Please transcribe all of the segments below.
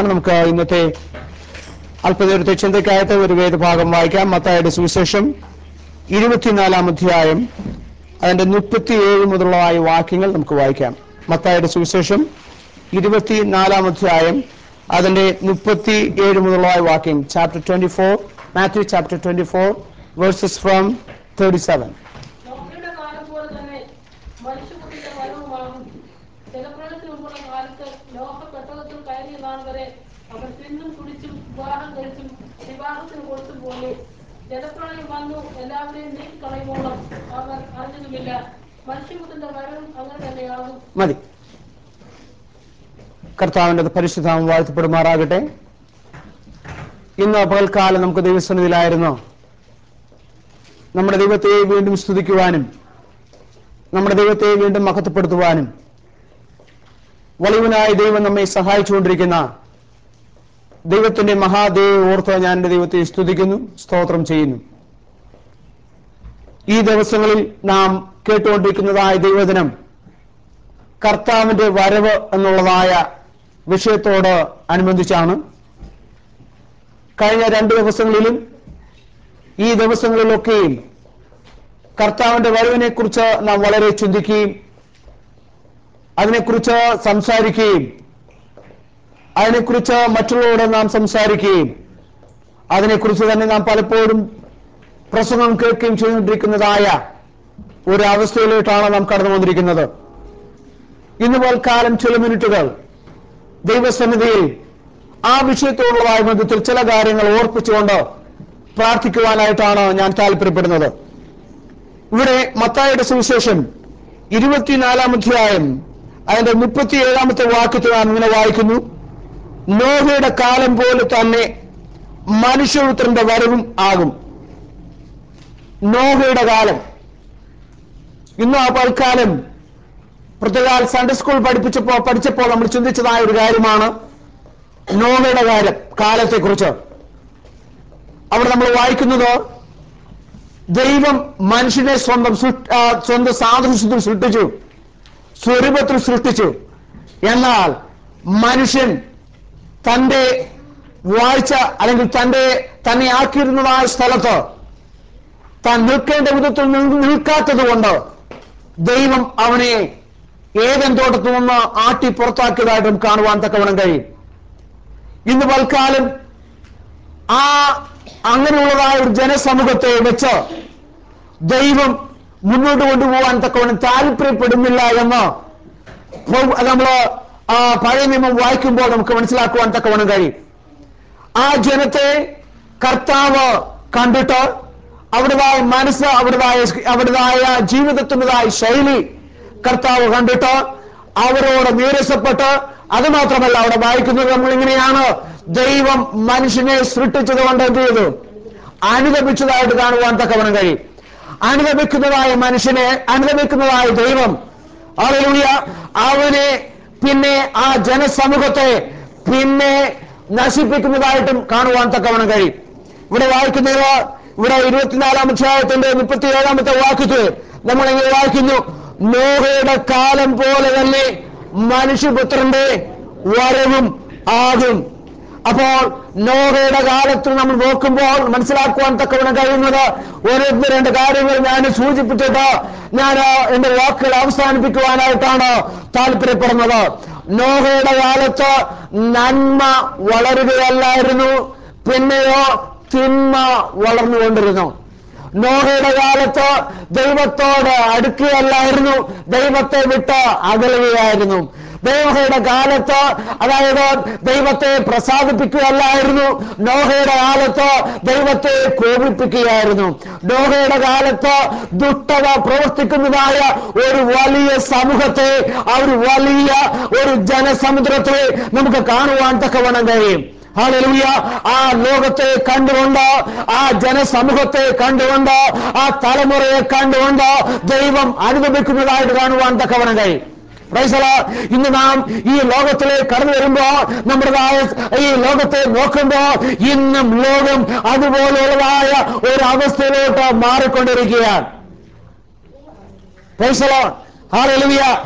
സമയമാണ് നമുക്ക് ഇന്നത്തെ അല്പനേരത്തെ ചിന്തയ്ക്കായിട്ട് ഒരു വേദഭാഗം വായിക്കാം മത്തായുടെ സുവിശേഷം ഇരുപത്തിനാലാം അധ്യായം അതിന്റെ മുപ്പത്തിയേഴ് മുതലുള്ളതായ വാക്യങ്ങൾ നമുക്ക് വായിക്കാം മത്തായുടെ സുവിശേഷം ഇരുപത്തിനാലാം അധ്യായം അതിന്റെ മുപ്പത്തി ഏഴ് മുതലുള്ളതായ വാക്യം chapter twenty four Matthew chapter twenty four verses from thirty seven നോഹയുടെ കാലം പോലെ തന്നെ മനുഷ്യപുത്രന്റെ വരവുമാകും ജലപ്രളയത്തിന് മുമ്പുള്ള കാലത്ത് ലോഹ പെട്ടകത്തിൽ കയറിയ നാൾ വരെ അവർ തിന്നും കുടിച്ചും വിവാഹം കഴിച്ചും വിവാഹത്തിന് കൊടുത്തും പോന്നു ജലപ്രളയം വന്നു എല്ലാവരെയും നീക്കിക്കളയുമോളം അവർ അറിഞ്ഞതുമില്ല മനുഷ്യപുത്രന്റെ വരവും അങ്ങനെ തന്നെയാകും മതി കർത്താവിന്റെ പരിശുദ്ധാമം വാഴ്ത്തപ്പെടുമാറാകട്ടെ ഇന്ന് പകൽക്കാലം നമുക്ക് ദൈവസന്നിധിയിലായിരുന്നു നമ്മുടെ ദൈവത്തെ വീണ്ടും സ്തുതിക്കുവാനും നമ്മുടെ ദൈവത്തെ വീണ്ടും മഹത്വപ്പെടുത്തുവാനും വലിയവനായ ദൈവം നമ്മെ സഹായിച്ചുകൊണ്ടിരിക്കുന്ന ദൈവത്തിന്റെ മഹാദേവ് ഓർത്ത് ഞാൻ എന്റെ ദൈവത്തെ സ്തുതിക്കുന്നു സ്തോത്രം ചെയ്യുന്നു ഈ ദിവസങ്ങളിൽ നാം കേട്ടുകൊണ്ടിരിക്കുന്നതായ ദൈവദിനം കർത്താവിന്റെ വരവ് എന്നുള്ളതായ വിഷയത്തോട് അനുബന്ധിച്ചാണ് കഴിഞ്ഞ രണ്ട് ദിവസങ്ങളിലും ഈ ദിവസങ്ങളിലൊക്കെയും കർത്താവിന്റെ വരവിനെ കുറിച്ച് നാം വളരെ ചിന്തിക്കുകയും അതിനെക്കുറിച്ച് സംസാരിക്കുകയും അതിനെക്കുറിച്ച് മറ്റുള്ളവരോട് നാം സംസാരിക്കുകയും അതിനെക്കുറിച്ച് തന്നെ നാം പലപ്പോഴും പ്രസംഗം കേൾക്കുകയും ചെയ്തുകൊണ്ടിരിക്കുന്നതായ ഒരു അവസ്ഥയിലോട്ടാണ് നാം കടന്നു വന്നിരിക്കുന്നത് ഇന്ന് പോൽക്കാലം ചില മിനിറ്റുകൾ ദൈവസന്നിധിയിൽ ആ വിഷയത്തോടുള്ളതായ ബന്ധത്തിൽ ചില കാര്യങ്ങൾ ഓർപ്പിച്ചുകൊണ്ട് പ്രാർത്ഥിക്കുവാനായിട്ടാണ് ഞാൻ താല്പര്യപ്പെടുന്നത് ഇവിടെ മത്തായുടെ സുവിശേഷം ഇരുപത്തിനാലാം അധ്യായം അതിന്റെ മുപ്പത്തിയേഴാമത്തെ വാക്യത്തിൽ നാം ഇങ്ങനെ വായിക്കുന്നു നോഹയുടെ കാലം പോലെ തന്നെ മനുഷ്യപുത്രന്റെ വരവും ആകും നോഹയുടെ കാലം ഇന്ന് ആ പൽക്കാലം പ്രത്യേക സൺഡേ സ്കൂൾ പഠിപ്പിച്ചപ്പോ പഠിച്ചപ്പോൾ നമ്മൾ ചിന്തിച്ചതായ ഒരു കാര്യമാണ് നോവയുടെ കാലം കാലത്തെക്കുറിച്ച് അവിടെ നമ്മൾ വായിക്കുന്നത് ദൈവം മനുഷ്യനെ സ്വന്തം സൃഷ്- ആ, സ്വന്തം സാദൃശ്യത്തിൽ സൃഷ്ടിച്ചു സ്വരൂപത്തിൽ സൃഷ്ടിച്ചു എന്നാൽ മനുഷ്യൻ തന്റെ വാഴ്ച അല്ലെങ്കിൽ തന്റെ തന്നെ ആക്കിയിരുന്നതായ സ്ഥലത്ത് താൻ നിൽക്കേണ്ട വിധത്തിൽ നിന്ന് നിൽക്കാത്തത് കൊണ്ട് ദൈവം അവനെ ഏതൻ തോട്ടത്തിൽ നിന്ന് ആട്ടി പുറത്താക്കിയതായിട്ടും കാണുവാൻ തക്കവണ്ണം കഴിയും ഇന്ന് പൽക്കാലം ആ അങ്ങനെയുള്ളതായ ഒരു ജനസമൂഹത്തെ വെച്ച് ദൈവം മുന്നോട്ട് കൊണ്ടുപോകാൻ തക്കവണ്ണം താല്പര്യപ്പെടുന്നില്ല എന്ന് പൗ- നമ്മള് ആ പഴയ നിയമം വായിക്കുമ്പോൾ നമുക്ക് മനസ്സിലാക്കുവാൻ തക്കവണ്ണം കഴിയും ആ ജനത്തെ കർത്താവ് കണ്ടിട്ട് അവിടുതായ മനസ്സ് അവിടുതായ അവിടുതായ ജീവിതത്തിൻ്റെതായ ശൈലി കർത്താവ് കണ്ടിട്ട് അവരോട് നീരസപ്പെട്ട് അത് മാത്രമല്ല അവിടെ വായിക്കുന്നത് നമ്മൾ ഇങ്ങനെയാണ് ദൈവം മനുഷ്യനെ സൃഷ്ടിച്ചത് കൊണ്ട് എന്ത് ചെയ്തു അനുഗമിച്ചതായിട്ട് കാണുവാൻ തക്കവണ്ണം കഴിയും അനുഗമിക്കുന്നതായ മനുഷ്യനെ അനുഗമിക്കുന്നതായ ദൈവം ഹല്ലേലൂയ അവനെ പിന്നെ ആ ജനസമൂഹത്തെ പിന്നെ നശിപ്പിക്കുന്നതായിട്ടും കാണുവാൻ തക്കവണ്ണം കഴിയും ഇവിടെ വായിക്കുന്നത് ഇവിടെ ഇരുപത്തിനാലാം അധ്യായത്തിന്റെ മുപ്പത്തി ഏഴാമത്തെ വാക്യത്തിൽ നമ്മൾ ഇങ്ങനെ വായിക്കുന്നു നോഹയുടെ കാലം പോലെ തന്നെ മനുഷ്യപുത്രന്റെ വരവും ആകും അപ്പോൾ നോഹയുടെ കാലത്തിൽ നമ്മൾ നോക്കുമ്പോൾ മനസ്സിലാക്കുവാൻ തക്കവണ്ണം കഴിയുന്നത് ഓരോരുത്തർ രണ്ട് കാര്യങ്ങൾ ഞാൻ സൂചിപ്പിച്ചിട്ട് ഞാൻ എന്റെ വാക്കുകൾ അവസാനിപ്പിക്കുവാനായിട്ടാണ് താല്പര്യപ്പെടുന്നത് നോഹയുടെ കാലത്ത് നന്മ വളരുകയല്ലായിരുന്നു പിന്നെയോ തിന്മ വളർന്നുകൊണ്ടിരുന്നു നോഹയുടെ കാലത്ത് ദൈവത്തോട് അടുക്കുകയല്ലായിരുന്നു ദൈവത്തെ വിട്ട് അകലുകയായിരുന്നു നോഹയുടെ കാലത്ത് അതായത് ദൈവത്തെ പ്രസാദിപ്പിക്കുകയല്ലായിരുന്നു നോഹയുടെ കാലത്ത് ദൈവത്തെ കോപിപ്പിക്കുകയായിരുന്നു നോഹയുടെ കാലത്ത് ദുഷ്ടത പ്രവർത്തിക്കുന്നതായ ഒരു വലിയ സമൂഹത്തെ ആ ഒരു വലിയ ഒരു ജനസമുദ്രത്തെ നമുക്ക് കാണുവാൻ തക്കവണ്ണം കഴിയും ഹല്ലേലൂയ ആ ലോകത്തെ കണ്ടുകൊണ്ട് ആ ജനസമൂഹത്തെ കണ്ടുകൊണ്ട് ആ തലമുറയെ കണ്ടുകൊണ്ട് ദൈവം അനുഭവിക്കുന്നതായിട്ട് കാണുവാൻ തക്കവണ്ണം കഴിയും Praise the Lord. ഇന്ന് നാം ഈ ലോകത്തിലേക്ക് കടന്നു വരുമ്പോ നമ്മുടേതായ ഈ ലോകത്തെ നോക്കുമ്പോ ഇന്നും ലോകം അതുപോലെയുള്ളതായ ഒരു അവസ്ഥയിലോട്ട് മാറിക്കൊണ്ടിരിക്കുകയാണ് Praise the Lord. Hallelujah.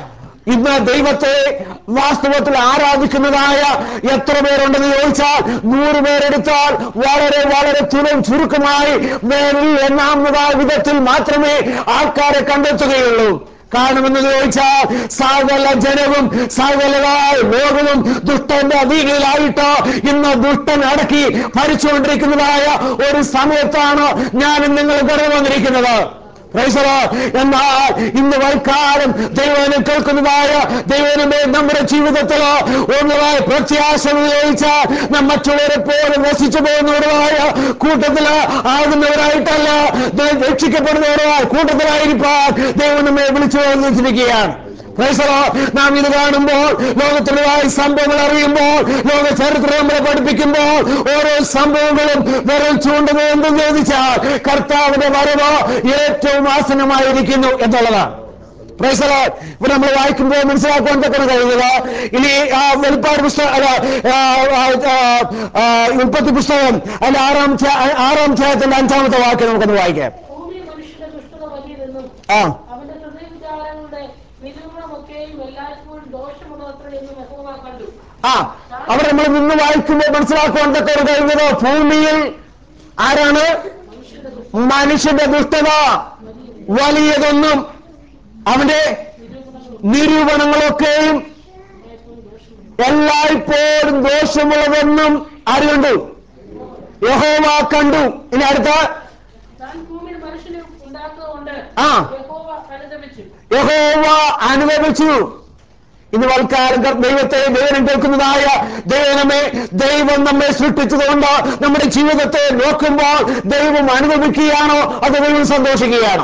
ഇന്ന് ദൈവത്തെ വാസ്തവത്തിൽ ആരാധിക്കുന്നതായ എത്ര പേരുണ്ടെന്ന് ചോദിച്ചാൽ നൂറ് പേരെടുത്താൽ വളരെ വളരെ തുലം ചുരുക്കമായി മേലിൽ എണ്ണാവുന്നതായ വിധത്തിൽ മാത്രമേ ആൾക്കാരെ കണ്ടെത്തുകയുള്ളൂ കാരണമെന്ന് ചോദിച്ചാൽ സകല ജനവും സകലതായ ലോകവും ദുഷ്ടന്റെ അധീനയിലായിട്ട് ഇന്ന് ദുഷ്ടൻ അടക്കി ഭരിച്ചുകൊണ്ടിരിക്കുന്നതായ ഒരു സമയത്താണ് ഞാനും നിങ്ങൾ കടന്നു വന്നിരിക്കുന്നത് Praise the Lord. എന്നാൽ ഇന്ന് വൈകാലം ദൈവനെ കേൾക്കുന്നതായ ദൈവനമേ നമ്മുടെ ജീവിതത്തിൽ ഉള്ളതായ പ്രത്യാശ ഉപയോഗിച്ചാൽ നാം മറ്റുള്ളവരെ പോലെ നശിച്ചു പോകുന്നവരുമായ കൂട്ടത്തിൽ ആകുന്നവരായിട്ടല്ല ദൈവം രക്ഷിക്കപ്പെടുന്നവരായ കൂട്ടത്തിലായിരിക്കാൻ ദൈവം നമ്മെ വിളിച്ചു വന്നിരിക്കുകയാണ് Praise the Lord. നാം ഇത് കാണുമ്പോൾ ലോകത്തിലുള്ളതായ സംഭവങ്ങൾ അറിയുമ്പോൾ ലോക ചരിത്രം നമ്മളെ പഠിപ്പിക്കുമ്പോൾ ഓരോ സംഭവങ്ങളും വിരൽ ചൂണ്ടുന്നത് എന്തെന്ന് ചോദിച്ചാൽ കർത്താവിന്റെ വരവ് ഏറ്റവും ആസന്നമായിരിക്കുന്നു എന്നുള്ളതാണ് Praise the Lord. ഇപ്പൊ നമ്മൾ വായിക്കുമ്പോൾ മനസ്സിലാക്കുവാൻ തക്കണം കഴിയുന്നത് ഇനി ആ വെളിപ്പാട് പുസ്തകം അല്ല ആ, ആ, ആ, ആ, ഉൽപ്പത്തി പുസ്തകം അതിന്റെ ആറാം ധ്യാ- ആറാം അധ്യായത്തിന്റെ അഞ്ചാമത്തെ വാക്യം നമുക്കൊന്ന് വായിക്കാം ഭൂമി മനുഷ്യന്റെ ദുഷ്ടത വലിയതെന്നും ആ അവന്റെ ഹൃദയവിചാരങ്ങളുടെ നിരൂപണമൊക്കെയും എല്ലായ്പ്പോഴും ദോഷമുള്ളത്ര എന്ന് യഹോവ കണ്ടു ആ അവിടെ നമ്മൾ നിന്ന് വായിക്കുമ്പോൾ മനസ്സിലാക്കുവാൻ തക്ക കഴിയുന്നത് ഭൂമിയിൽ ആരാണ് മനുഷ്യന്റെ ദുഷ്ടത മനുഷ്യന്റെ ദുഷ്ടത വലിയതൊന്നും അവന്റെ നിരൂപണങ്ങളും നിരൂപണങ്ങളൊക്കെയും എല്ലായ്പ്പോഴും ദോഷമുള്ള എല്ലായ്പ്പോഴും ദോഷമുള്ളതെന്നും ആരുണ്ട് യഹോവ കണ്ടു ഇനി അടുത്ത താൻ ഭൂമിയിൽ മനുഷ്യനെ ഉണ്ടാക്കുന്നതുകൊണ്ട് ആ. യഹോവ അനുദമിച്ചു യഹോവ അനുഭവിച്ചു ഇന്ന് വൽക്കാലം കർ- ദൈവത്തെ ദൈവനം കേൾക്കുന്നതായ ദൈവനമേ ദൈവം നമ്മെ സൃഷ്ടിച്ചതുകൊണ്ട് നമ്മുടെ ജീവിതത്തെ നോക്കുമ്പോൾ ദൈവം അനുഭവിക്കുകയാണോ അത് ദൈവം സന്തോഷിക്കുകയാണോ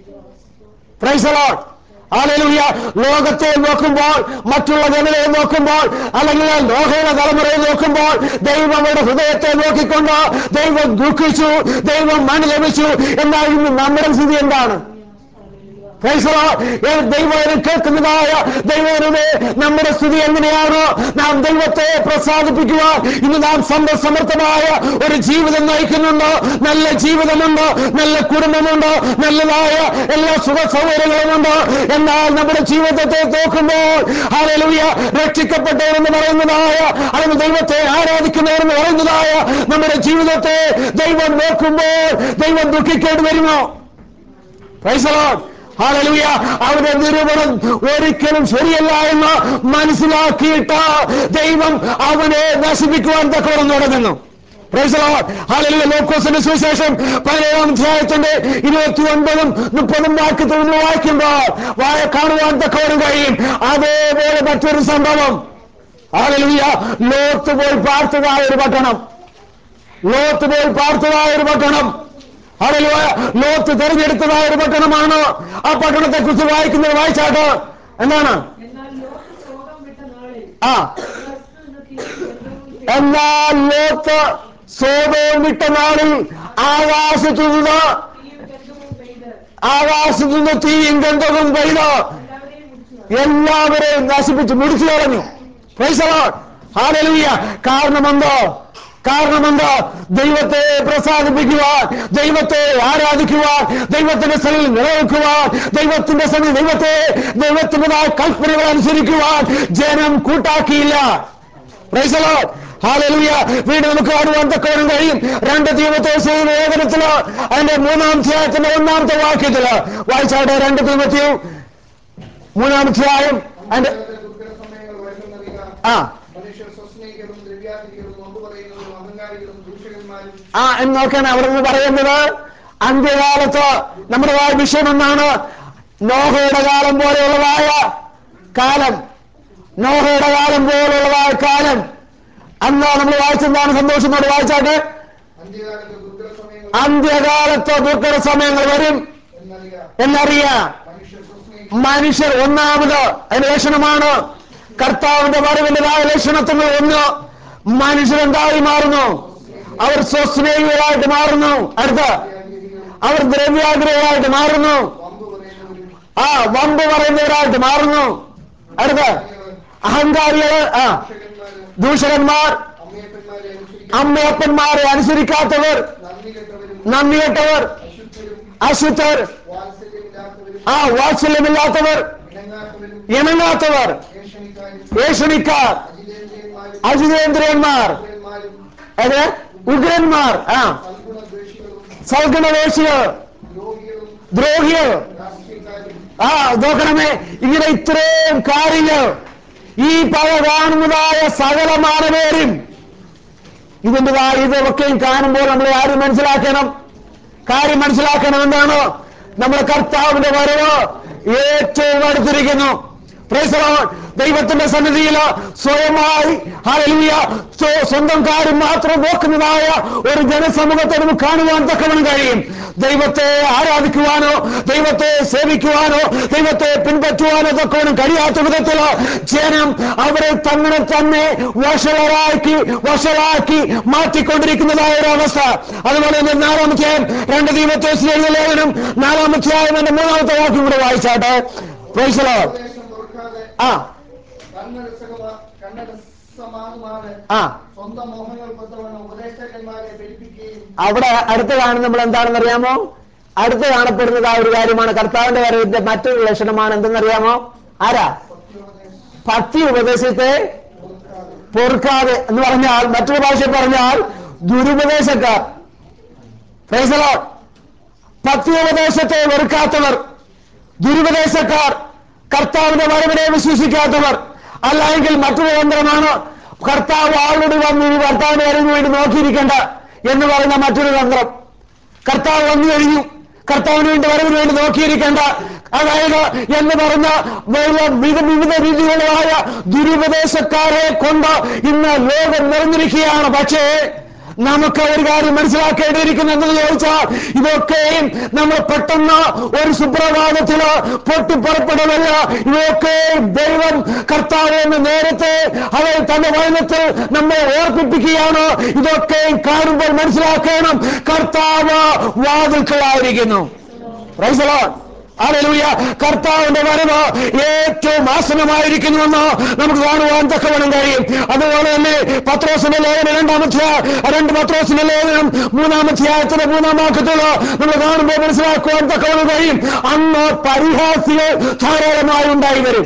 പ്രൈസലോൺ ആലലുയ്യ ലോകത്തെ നോക്കുമ്പോൾ മറ്റുള്ള ജനതയെ നോക്കുമ്പോൾ അല്ലെങ്കിൽ ലോകയുടെ തലമുറയെ നോക്കുമ്പോൾ ദൈവം അവരുടെ ഹൃദയത്തെ നോക്കിക്കൊണ്ട് ദൈവം ദുഃഖിച്ചു ദൈവം അനുലപിച്ചു എന്നാൽ ഇന്ന് നമ്മുടെ സ്ഥിതി എന്താണ് ക്രൈസ്തവ ദൈവം കേൾക്കുന്നതായ ദൈവനെ നമ്മുടെ സ്ഥിതി എങ്ങനെയാണോ നാം ദൈവത്തെ പ്രസാദിപ്പിക്കുവാൻ ഇന്ന് നാം സമ്പസമർത്ഥമായ ഒരു ജീവിതം നയിക്കുന്നുണ്ട് നല്ല ജീവിതമുണ്ട് നല്ല കുടുംബമുണ്ട് നല്ലതായ എല്ലാ സുഖ സൗകര്യങ്ങളുമുണ്ട് എന്നാൽ നമ്മുടെ ജീവിതത്തെ നോക്കുമ്പോൾ ഹാലലുയ രക്ഷിക്കപ്പെട്ടവരെന്ന് പറയുന്നതായ അല്ലെങ്കിൽ ദൈവത്തെ ആരാധിക്കുന്നവരെന്ന് പറയുന്നതായ നമ്മുടെ ജീവിതത്തെ ദൈവം നോക്കുമ്പോൾ ദൈവം ദുഃഖിക്കേണ്ടി വരുമോ Praise the Lord. Hallelujah. അവന്റെ നിരൂപണം ഒരിക്കലും ശരിയല്ല എന്ന് മനസ്സിലാക്കിയിട്ട് ദൈവം അവനെ നശിപ്പിക്കുവാൻ തക്കവണ്ണം തുടങ്ങുന്നു Praise the Lord. Hallelujah. ലോക്കോസിന്റെ സുവിശേഷം പതിനേഴാം അധ്യായത്തിന്റെ ഇരുപത്തി ഒൻപതും മുപ്പതും വാക്യത്തിൽ നമ്മൾ വായിക്കുമ്പോൾ വായ കാണുവാൻ തക്കവണ്ണം കഴിയും അതേപോലെ മറ്റൊരു സംഭവം Hallelujah. ലോത്ത് പോയി പാർത്തതായ ഒരു പട്ടണം ലോത്ത് പോയി പാർത്തതായ ഒരു പട്ടണം ഹല്ലേലൂയ. ലോത്ത് തെരഞ്ഞെടുത്തതായ ഒരു പട്ടണമാണ് ആ പട്ടണത്തെ കുറിച്ച് വായിക്കുന്നത് വായിച്ചാട്ട് എന്താണ് എന്നാൽ ലോക രോഗം വിട്ട നാളിൽ ആ എന്നാൽ ലോത്ത് സോതോം വിട്ട നാളിൽ ആകാശത്തു നിന്ന് തീയും ഗന്ധവും പെയ്ത് ആകാശത്തു നിന്ന് തീയും ഗന്ധവും പെയ്ത് എല്ലാവരെയും മുടിച്ചു എല്ലാവരെയും നശിപ്പിച്ച് മുടിച്ചു കളഞ്ഞു Praise the Lord. Hallelujah. കാരണമെന്തോ കാരണമെന്തോ ദൈവത്തെ പ്രസാദിപ്പിക്കുവാൻ ദൈവത്തെ ആരാധിക്കുവാൻ ദൈവത്തിന്റെ സ്ഥലിൽ നിലനിൽക്കുവാൻ ദൈവത്തിന്റെ സ്ഥലിൽ ദൈവത്തെ ദൈവത്തിൻ്റെതായ കൽപ്പനകൾ അനുസരിക്കുവാൻ ജനം കൂട്ടാക്കിയില്ല Praise the Lord. Hallelujah. വീണ്ടും നമുക്ക് കാണുവാൻ തക്കവണ്ണം കഴിയും രണ്ട് തീമത്തെ ലേഖനത്തില് അതിന്റെ മൂന്നാം അധ്യായത്തിന്റെ ഒന്നാമത്തെ വാക്യത്തില് വായിച്ചാട്ടെ രണ്ട് തീമത്തെയും മൂന്നാം അധ്യായം അതിന്റെ ദുർഘട സമയങ്ങൾ വരുമെന്നറിയുക ആ മനുഷ്യർ സ്വസ്നേഹികളും ദ്രവ്യാധികളും ഒമ്പ് പറയുന്നവരും അഹങ്കാരികളും ദൂഷകന്മാരും ആ എന്ന് നോക്കാണ് അവിടെ നിന്ന് പറയുന്നത് അന്ത്യകാലത്ത് നമ്മുടെ ആ വിഷയം എന്നാണ് നോഹയുടെ കാലം പോലെയുള്ളതായ കാലം നോഹയുടെ കാലം പോലുള്ളതായ കാലം അന്ന് നമ്മൾ വായിച്ചെന്താണ് സന്തോഷത്തോട് വായിച്ചാട്ട് അന്ത്യകാലത്ത് ദുർഘട സമയങ്ങൾ അന്ത്യകാലത്ത് ദുർഘട സമയങ്ങൾ വരും എന്നറിയുക എന്നറിയാം മനുഷ്യർ സ്വസ്നേഹിക്കും മനുഷ്യർ ഒന്നാമത് അതിന്റെ ലക്ഷണമാണ് കർത്താവിന്റെ വരവിൻ്റെതായ ലക്ഷണത്തിൽ ഒന്ന് മനുഷ്യരെന്തായി മാറുന്നു അവർ സ്വസ്നേഹികളായിട്ട് മാറുന്നു അടുത്ത അവർ ദ്രവ്യാഗ്രഹികളായിട്ട് മാറുന്നു വമ്പ് പറയുന്നവരും ആ വമ്പ് പറയുന്നവരായിട്ട് മാറുന്നു അടുത്ത അഹങ്കാരികള് ആ ദൂഷകന്മാരും ദൂഷകന്മാർ അമ്മയപ്പന്മാരെ അനുസരിക്കും അമ്മയപ്പന്മാരെ അനുസരിക്കാത്തവർ നന്ദി കെട്ടവരും നന്ദി കെട്ടവർ അശുദ്ധരും അശുദ്ധർ വാത്സല്യമില്ലാത്തവരും ആ വാത്സല്യമില്ലാത്തവർ ഇണങ്ങാത്തവരും ഇണങ്ങാത്തവർ ഏഷണിക്കാരും ഏഷണിക്കാർ അജിതേന്ദ്രിയന്മാരും അജിതേന്ദ്രന്മാർ ഉഗ്രന്മാരും അത് ഉഗ്രന്മാർ ആ സൽഗുണദ്വേഷികളും സൽഗണവേശികൾ ദ്രോഹികളും ദ്രോഹികൾ രാഷ്ട്രീയക്കാരും ആ നോക്കണമേ ഇങ്ങനെ ഇത്രയും കാര്യങ്ങൾ ഈ പല കാണുന്നതായ സകല മാനവേരും ഇതിൻ്റെതായ ഇതൊക്കെയും കാണുമ്പോൾ നമ്മൾ ആരും മനസ്സിലാക്കണം കാര്യം മനസ്സിലാക്കണം എന്താണ് നമ്മുടെ കർത്താവിന്റെ വരവ് ഏറ്റവും അടുത്തിരിക്കുന്നു Praise the Lord. ദൈവത്തിന്റെ സന്നിധിയിൽ സ്വയമായി ഹല്ലേലൂയ സ്വ- സ്വന്തം കാര്യം മാത്രം നോക്കുന്നതായ ഒരു ജനസമൂഹത്തെ നമുക്ക് കാണുവാൻ തക്കവണ്ണം കഴിയും ദൈവത്തെ ആരാധിക്കുവാനോ ദൈവത്തെ സേവിക്കുവാനോ ദൈവത്തെ പിൻപറ്റുവാനോ തക്കവണ്ണം കഴിയാത്ത വിധത്തിൽ ജനം അവരെ തങ്ങളെ തന്നെ വഷളരാക്കി വഷളാക്കി മാറ്റിക്കൊണ്ടിരിക്കുന്നതായ ഒരു അവസ്ഥ അതുപോലെ തന്നെ നാലാമത്തെ രണ്ട് ദൈവത്തെ എഴുതിയ ലേഖനം നാലാമത്തെ എന്റെ മൂന്നാമത്തെ വാക്യം കൂടെ വായിച്ചാട്ടെ Praise the Lord. ഉപദേശം തുറക്കാതെ ആ കണ്ണരസകമാ കണ്ണരസമാകുമാണ് ആ സ്വന്തം മോഹങ്ങൾ കൊത്തവണ്ണം ഉപദേശകന്മാരെ ധരിപ്പിക്കുകയും അവിടെ അടുത്ത് കാണുന്ന നമ്മൾ എന്താണെന്ന് അറിയാമോ അടുത്ത് കാണപ്പെടുന്നത് ആ ഒരു കാര്യമാണ് കർത്താവിന്റെ വരവിന്റെ മറ്റൊരു ലക്ഷണമാണ് എന്തെന്നറിയാമോ ആരാ സത്യോപദേശം ഭക്തി ഉപദേശത്തെ തുറക്കാതെ പൊറുക്കാതെ എന്ന് പറഞ്ഞാൽ മറ്റൊരു ഭാഷ പറഞ്ഞാൽ ദുരുപദേശക്കാർ Praise the Lord. ഭക്തിയോപദേശത്തെ വെറുക്കാത്തവർ ദുരുപദേശക്കാർ കർത്താവിന്റെ വരവിനെ വിശ്വസിക്കാത്തവർ അല്ലെങ്കിൽ മറ്റൊരു തന്ത്രമാണ് കർത്താവ് ആളുടെ വന്ന് ഈ കർത്താവിന്റെ വരവിന് വേണ്ടി നോക്കിയിരിക്കേണ്ട എന്ന് പറയുന്ന മറ്റൊരു തന്ത്രം കർത്താവ് വന്നു കഴിഞ്ഞു കർത്താവിന് വേണ്ടി വരവിന് വേണ്ടി നോക്കിയിരിക്കേണ്ട അതായത് എന്ന് പറഞ്ഞ വല്ല- വിവിധ വിവിധ രീതികളായ ദുരുപദേശക്കാരെ കൊണ്ട് ഇന്ന് ലോകം നിറഞ്ഞിരിക്കുകയാണ് പക്ഷേ നമുക്ക് ഒരു കാര്യം മനസ്സിലാക്കേണ്ടിയിരിക്കുന്നു എന്ന് ചോദിച്ചാൽ ഇതൊക്കെയും നമ്മൾ പെട്ടെന്ന് ഒരു സുപ്രഭാതത്തില് പൊട്ടിപ്പുറപ്പെടലല്ല ഇതൊക്കെയും ദൈവം കർത്താവ് എന്ന് നേരത്തെ അവൻ തന്റെ വചനത്തിൽ നമ്മെ ഓർപ്പിപ്പിക്കുകയാണ് ഇതൊക്കെയും കാണുമ്പോൾ മനസ്സിലാക്കണം കർത്താവ് വാതിൽക്കളായിരിക്കുന്നു Praise the Lord. Hallelujah. കർത്താവിന്റെ വരവ് ഏറ്റവും ആസനമായിരിക്കുന്നുവെന്ന് നമുക്ക് കാണുവാൻ തക്കവണ്ണം കഴിയും അതുപോലെ തന്നെ പത്രോസിന്റെ ലേഖനം രണ്ടാമത്തെ രണ്ട് പത്രോസിന്റെ ലേഖനം മൂന്നാമധ്യായത്തിന്റെ മൂന്നാം വാക്യത്തിൽ നമ്മൾ കാണുമ്പോൾ മനസ്സിലാക്കുവാൻ തക്കവണ്ണം കഴിയും അന്ന് പരിഹാസികൾ ധാരാളമായി ഉണ്ടായി വരും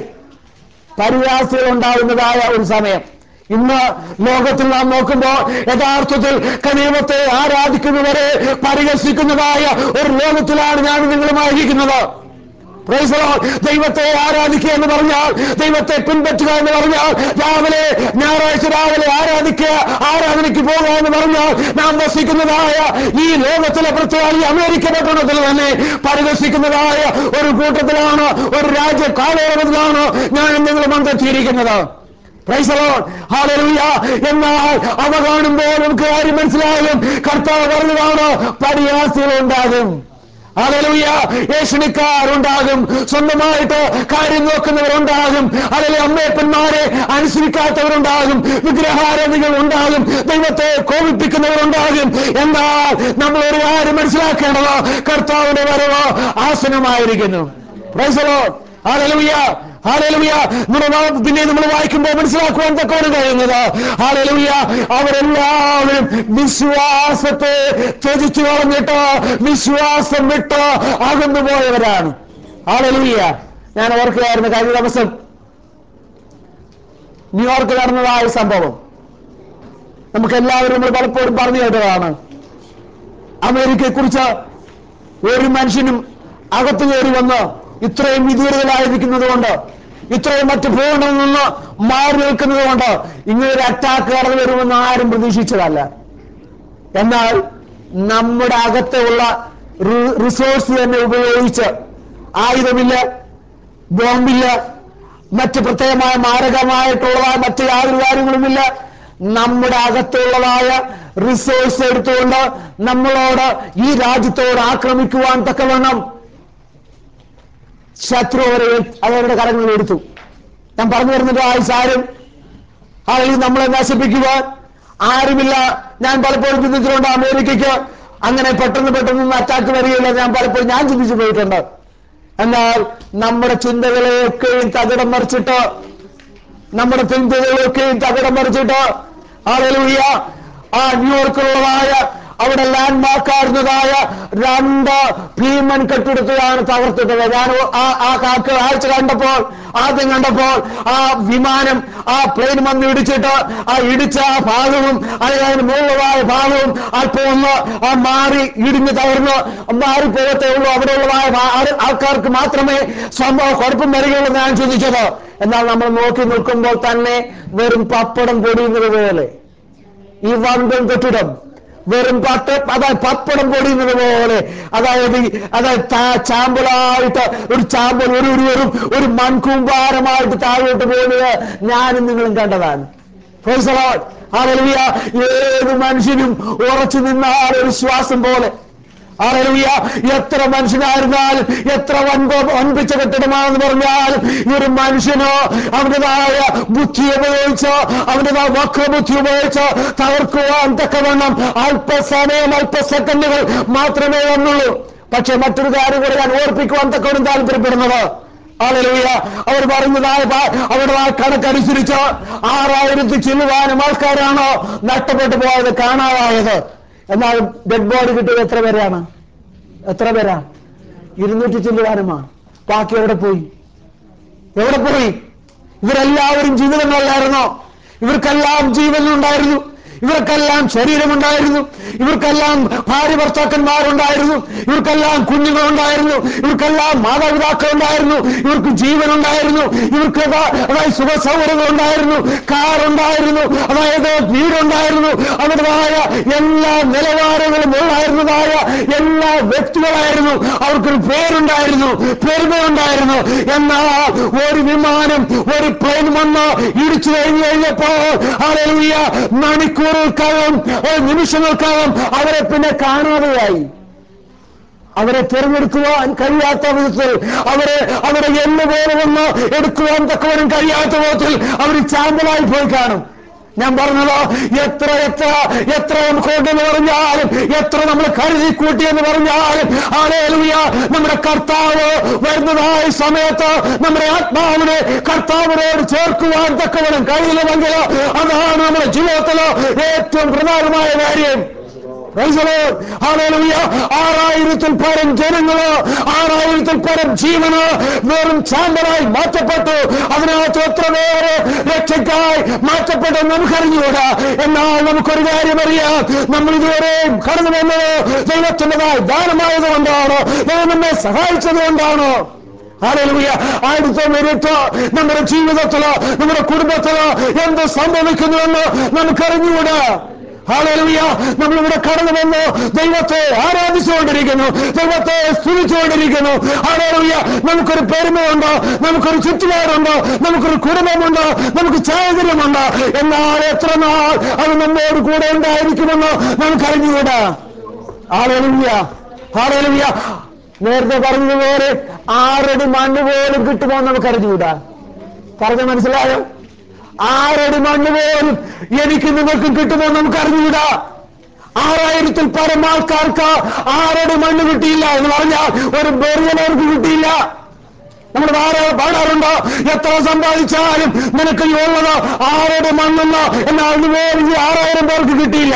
പരിഹാസികൾ ഉണ്ടാകുന്നതായ ഒരു സമയം ഇന്ന് ലോകത്തിൽ നാം നോക്കുമ്പോൾ യഥാർത്ഥത്തിൽ കനിയമത്തെ ആരാധിക്കുന്നവരെ പരിഹസിക്കുന്നതായ ഒരു ലോകത്തിലാണ് ഞാൻ നിങ്ങളുമായിരിക്കുന്നത് Praise the Lord. ദൈവത്തെ ആരാധിക്കുക എന്ന് പറഞ്ഞാൽ ദൈവത്തെ പിൻപറ്റുക എന്ന് പറഞ്ഞാൽ രാവിലെ ഞായറാഴ്ച രാവിലെ ആരാധിക്കുക ആരാധനയ്ക്ക് പോകുക എന്ന് പറഞ്ഞാൽ നാം വസിക്കുന്നതായ ഈ ലോകത്തിലെ പ്രത്യേക ഈ അമേരിക്ക പട്ടണത്തിൽ തന്നെ പരിഹസിക്കുന്നതായ ഒരു കൂട്ടത്തിലാണ് ഒരു രാജ്യ കാലയളവിലാണ് ഞാൻ നിങ്ങൾ മന്ദെത്തിയിരിക്കുന്നത് Praise the Lord. Hallelujah. എന്നാൽ അവ കാണുമ്പോൾ നമുക്ക് കാര്യം മനസ്സിലാകും കർത്താവ് പറഞ്ഞതാണ് പരിഹാസികളുണ്ടാകും അതലൂയ ഏഷണിക്കാരുണ്ടാകും സ്വന്തമായിട്ട് കാര്യം നോക്കുന്നവരുണ്ടാകും അതിലെ അമ്മയപ്പന്മാരെ അനുസരിക്കാത്തവരുണ്ടാകും വിഗ്രഹാരാധികൾ ഉണ്ടാകും ദൈവത്തെ കോപിപ്പിക്കുന്നവരുണ്ടാകും എന്നാൽ നമ്മൾ ഒരു കാര്യം മനസ്സിലാക്കേണ്ടത് കർത്താവിന്റെ വരവ് ആസനമായിരിക്കുന്നു Praise the Lord. Hallelujah. ഹാലലുയ പിന്നെ നമ്മൾ വായിക്കുമ്പോൾ മനസ്സിലാക്കുവാൻ തക്കവണ് കഴിയുന്നത് ഹാലലുയ അവരെല്ലാവരും വിശ്വാസത്തെ ത്യജിച്ചു കളഞ്ഞിട്ട് വിശ്വാസം വിട്ട് അകന്നു പോയവരാണ് ഹാലലുയ ഞാൻ ഓർക്കുകയായിരുന്നു കഴിഞ്ഞ ദിവസം ന്യൂയോർക്ക് നടന്നതായ സംഭവം നമുക്ക് എല്ലാവരും നമ്മൾ പലപ്പോഴും പറഞ്ഞു കേട്ടതാണ് അമേരിക്കയെ കുറിച്ച് ഒരു മനുഷ്യനും അകത്തു കയറി വന്ന് ഇത്രയും വിദൂരതയിലായിരിക്കുന്നത് കൊണ്ട് ഇത്രയും മറ്റ് ഭൂഖണ്ഡങ്ങളിൽ നിന്ന് മാറി നിൽക്കുന്നത് കൊണ്ട് ഇങ്ങനൊരു അറ്റാക്ക് കടന്നു വരുമെന്ന് ആരും പ്രതീക്ഷിച്ചതല്ല എന്നാൽ നമ്മുടെ അകത്തുള്ള റിസോഴ്സ് തന്നെ ഉപയോഗിച്ച് ആയുധമില്ല ബോംബില്ല മറ്റ് പ്രത്യേകമായ മാരകമായിട്ടുള്ളതായ മറ്റ് യാതൊരു കാര്യങ്ങളുമില്ല നമ്മുടെ അകത്തുള്ളതായ റിസോഴ്സ് എടുത്തുകൊണ്ട് നമ്മളോട് ഈ രാജ്യത്തോട് ആക്രമിക്കുവാൻ തക്കവണ്ണം ശത്രു അവരെ അവരുടെ കരങ്ങളിൽ എടുത്തു ഞാൻ പറഞ്ഞു വരുന്നത് ആയുസാരും ആരെയും നമ്മളെ നശിപ്പിക്കുവാൻ ആരുമില്ല ഞാൻ പലപ്പോഴും ചിന്തിച്ചിട്ടുണ്ട് അമേരിക്കയ്ക്ക് അങ്ങനെ പെട്ടെന്ന് പെട്ടെന്ന് അറ്റാക്ക് വരികയില്ല ഞാൻ പലപ്പോഴും ഞാൻ ചിന്തിച്ചു പോയിട്ടുണ്ട് എന്നാൽ നമ്മുടെ ചിന്തകളെയൊക്കെയും തകിടം മറിച്ചിട്ട് നമ്മുടെ ചിന്തകളെയൊക്കെയും തകിടം മറിച്ചിട്ട് ആളുകളിയ ആ ന്യൂയോർക്കിലുള്ളതായ അവിടെ ലാൻഡ് മാർക്കായിരുന്നതായ രണ്ട് ഭീമൻ കെട്ടിടത്തിലാണ് തകർത്തിട്ടത് ഞാൻ ആ ആ കാ- കാഴ്ച കണ്ടപ്പോൾ ആദ്യം കണ്ടപ്പോൾ ആ വിമാനം ആ പ്ലെയിൻ വന്ന് ഇടിച്ചിട്ട് ആ ഇടിച്ച ആ ഭാഗവും അതിന് മുകളിലതായ ഭാഗവും അല്പം ഒന്ന് ആ മാറി ഇടിഞ്ഞ് തകർന്ന് മാറിപ്പോകത്തേ ഉള്ളൂ അവിടെയുള്ളതായ ഭാ- ആൾ- ആൾക്കാർക്ക് മാത്രമേ സംഭവം കുഴപ്പം വരികയുള്ളൂ എന്ന് ഞാൻ ചിന്തിച്ചത് എന്നാൽ നമ്മൾ നോക്കി നിൽക്കുമ്പോൾ തന്നെ വെറും പപ്പടം പൊടിയുന്നത് പോലെ ഈ വമ്പൻ കെട്ടിടം വെറും പട്ട അതായത് പപ്പടം പൊടിയുന്നത് പോലെ അതായത് ഈ- അതായത് താ- ചാമ്പലായിട്ട് ഒരു ചാമ്പൽ ഒരു ഒരു ഒരു ഒരു മൺകൂമ്പാരമായിട്ട് താഴോട്ട് പോകുന്നത് ഞാനും നിങ്ങളും കണ്ടതാണ് Praise the Lord. Hallelujah. ഏത് മനുഷ്യനും ഉറച്ചു നിന്നാൽ ഒരു ശ്വാസം പോലെ ആരറിയ എത്ര മനുഷ്യനായിരുന്നാലും എത്ര വൻപ വൻപിച്ച കെട്ടിടമാണെന്ന് പറഞ്ഞാലും ഈ ഒരു മനുഷ്യനോ അവൻ്റെതായ ബുദ്ധി ഉപയോഗിച്ചോ അവൻ്റെതായ വക്രബുദ്ധി ഉപയോഗിച്ചോ തകർക്കുവാൻ തക്കവണ്ണം അല്പസമയം അല്പ സെക്കൻഡുകൾ മാത്രമേ വന്നുള്ളൂ പക്ഷെ മറ്റൊരു കാര്യം കൂടെ ഞാൻ ഓർപ്പിക്കുവാൻ തക്കവണ്ണം താല്പര്യപ്പെടുന്നത് ആളുകളിയ അവർ പറഞ്ഞതായ പ- അവരുടെ ആ കണക്കനുസരിച്ച് ആറായിരത്തി ചില്ലുവാനും ആൾക്കാരാണോ നഷ്ടപ്പെട്ടു പോയത് കാണാതായത് എന്നാൽ ഡെഡ് ബോഡി കിട്ടിയത് എത്ര പേരാണ് എത്ര പേരാ ഇരുന്നൂറ്റി ചില്ലുവാനുമാണ് ബാക്കി എവിടെ പോയി എവിടെ പോയി ഇവരെല്ലാവരും ജീവിതങ്ങളല്ലായിരുന്നോ ഇവർക്കെല്ലാം ജീവനുണ്ടായിരുന്നു ഇവർക്കെല്ലാം ശരീരമുണ്ടായിരുന്നു ഇവർക്കെല്ലാം ഭാര്യ ഭർത്താക്കന്മാരുണ്ടായിരുന്നു ഇവർക്കെല്ലാം കുഞ്ഞുങ്ങളുണ്ടായിരുന്നു ഇവർക്കെല്ലാം മാതാപിതാക്കളുണ്ടായിരുന്നു ഇവർക്ക് ജീവനുണ്ടായിരുന്നു ഇവർക്ക് അതാ- അതായത് സുഖ സൗകര്യങ്ങളുണ്ടായിരുന്നു കാറുണ്ടായിരുന്നു അതായത് വീടുണ്ടായിരുന്നു അവരുടേതായ എല്ലാ നിലവാരങ്ങളും ഉള്ളായിരുന്നതായ എല്ലാ വ്യക്തികളായിരുന്നു അവർക്കൊരു പേരുണ്ടായിരുന്നു പെരുമയുണ്ടായിരുന്നു എന്നാൽ ഒരു വിമാനം ഒരു പ്ലെയിൻ വന്ന് ഇടിച്ചു കഴിഞ്ഞു കഴിഞ്ഞപ്പോൾ അലലിയ മണിക്കൂറുകൾക്കകം ഒരു നിമിഷങ്ങൾക്കകം അവരെ പിന്നെ കാണാതെയായി അവരെ തിരഞ്ഞെടുക്കുവാൻ കഴിയാത്ത വിധത്തിൽ അവരെ അവരെ എന്ന് പോലെ ഒന്ന് എടുക്കുവാൻ തക്കവരും കഴിയാത്ത വിധത്തിൽ അവർ ചാമ്പലായി പോയി കാണും ഞാൻ പറഞ്ഞതോ എത്ര എത്ര എത്ര നമുക്ക് ഉണ്ടെന്ന് പറഞ്ഞാലും എത്ര നമ്മൾ കരുതി കൂട്ടി എന്ന് പറഞ്ഞാലും ആലേലുയ നമ്മുടെ കർത്താവ് വരുന്നതായ സമയത്ത് നമ്മുടെ ആത്മാവിനെ കർത്താവിനോട് ചേർക്കുവാൻ തക്കവനും കഴിയില്ലെമെങ്കിൽ അതാണ് നമ്മുടെ ജീവിതത്തിലോ ഏറ്റവും പ്രധാനമായ കാര്യം Praise the Lord. Hallelujah. ആറായിരത്തിൽ പരം ജനങ്ങള് ആറായിരത്തിൽ പരം ജീവന് വെറും ചാമ്പലായി മാറ്റപ്പെട്ടു അതിനകത്ത് എത്ര പേര് രക്ഷയ്ക്കായി മാറ്റപ്പെട്ടു നമുക്കറിഞ്ഞുകൂടാ എന്നാൽ നമുക്കൊരു കാര്യം അറിയാം നമ്മൾ ഇതുവരെ കടന്നു വന്നത് ദൈവത്തിൻ്റെതായ ദാനമായത് കൊണ്ടാണ് ദൈവം നമ്മെ സഹായിച്ചത് കൊണ്ടാണ് ഹാലലുയ അടുത്ത മിനിറ്റ് നമ്മുടെ ജീവിതത്തിലോ നമ്മുടെ കുടുംബത്തിലോ എന്ത് സംഭവിക്കുന്നുവെന്ന് നമുക്കറിഞ്ഞുകൂടാ ഹാലലുയ നമ്മളിവിടെ കടന്നു വന്നു ദൈവത്തെ ആരാധിച്ചുകൊണ്ടിരിക്കുന്നു ദൈവത്തെ സ്തുതിച്ചുകൊണ്ടിരിക്കുന്നു ഹാലലുയ നമുക്കൊരു പെരുമയുണ്ടോ നമുക്കൊരു ചുറ്റുപാടുണ്ടോ നമുക്കൊരു കുടുംബമുണ്ടോ നമുക്ക് ചാഹചര്യമുണ്ടോ എന്നാൽ എത്ര നാൾ അത് നമ്മോട് കൂടെ ഉണ്ടായിരിക്കുമെന്ന് നമുക്കറിഞ്ഞുകൂടാ ഹാലലുയ ഹാലലുയ നേരത്തെ പറഞ്ഞതുപോലെ ആറടി മണ്ണ് പോലും കിട്ടുമോ എന്ന് നമുക്കറിഞ്ഞുകൂടാ പറഞ്ഞ മനസ്സിലായോ ആറടി മണ്ണ് പോലും എനിക്ക് നിങ്ങൾക്ക് കിട്ടുമോ എന്ന് നമുക്ക് അറിഞ്ഞുകൂടാ ആറായിരത്തിൽ പരം ആൾക്കാർക്ക് ആറടി മണ്ണ് കിട്ടിയില്ല എന്ന് പറഞ്ഞാൽ ഒരു ബെറിയനവർക്ക് കിട്ടിയില്ല നമ്മൾ വേറെ പാടാറുണ്ടോ എത്ര സമ്പാദിച്ചാലും നിനക്ക് ഈ ഉള്ളത് ആറടി മണ്ണെന്ന് എന്നാൽ അതുപോലെ ഈ ആറായിരം പേർക്ക് കിട്ടിയില്ല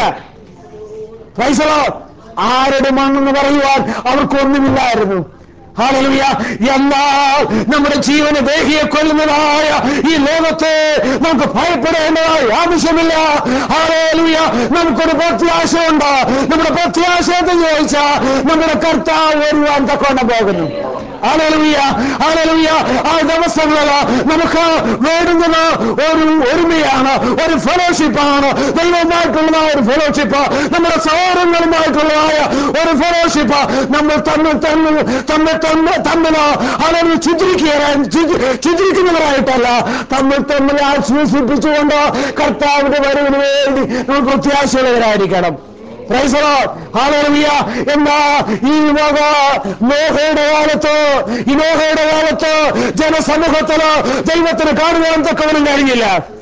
പൈസലോ ആരുടെ മണ്ണെന്ന് പറയുവാൻ അവർക്കൊന്നുമില്ലായിരുന്നു ഹാലലുയ എന്നാൽ നമ്മുടെ ജീവന് ദേഹിയെ കൊല്ലുന്നതായ ഈ ലോകത്തെ നമുക്ക് ഭയപ്പെടേണ്ടതായ ആവശ്യമില്ല ഹാലലുയ നമുക്കൊരു പ്രത്യാശയുണ്ട് നമ്മുടെ പ്രത്യാശ എന്ന് ചോദിച്ചാൽ നമ്മുടെ കർത്താവ് വരുവാൻ തക്കോണം പോകുന്നു ഹാലലുയ ഹാലലുയ ആ ദിവസങ്ങളിൽ നമുക്ക് വേണ്ടുന്നത് ഒരു ഒരുമയാണ് ഒരു ഫെലോഷിപ്പാണ് ദൈവമായിട്ടുള്ളതായ ഒരു ഫെലോഷിപ്പ് നമ്മുടെ സൗരങ്ങളുമായിട്ടുള്ളതായ ഒരു ഫെലോഷിപ്പ് നമ്മൾ തമ്മിൽ തമ്മിൽ തമ്മിൽ തമ്മിൽ തമ്മിൽ അല്ലെങ്കിൽ ചിത്രിക്കുകയാണ് ചിത്രിക്കുന്നവരായിട്ടല്ല തമ്മിൽ തമ്മിൽ ആശ്വസിപ്പിച്ചുകൊണ്ട് കർത്താവിന്റെ വരവിന് വേണ്ടി നമ്മൾ പ്രത്യാശയുള്ളവരായിരിക്കണം പ്രൈസലോ ഹാലറിയ എന്നാ ഈ വക നോഹയുടെ കാലത്ത് ഈ നോഹയുടെ കാലത്ത് ജനസമൂഹത്തില് ദൈവത്തിന് കാണുവാൻ തക്കവനും കഴിഞ്ഞില്ല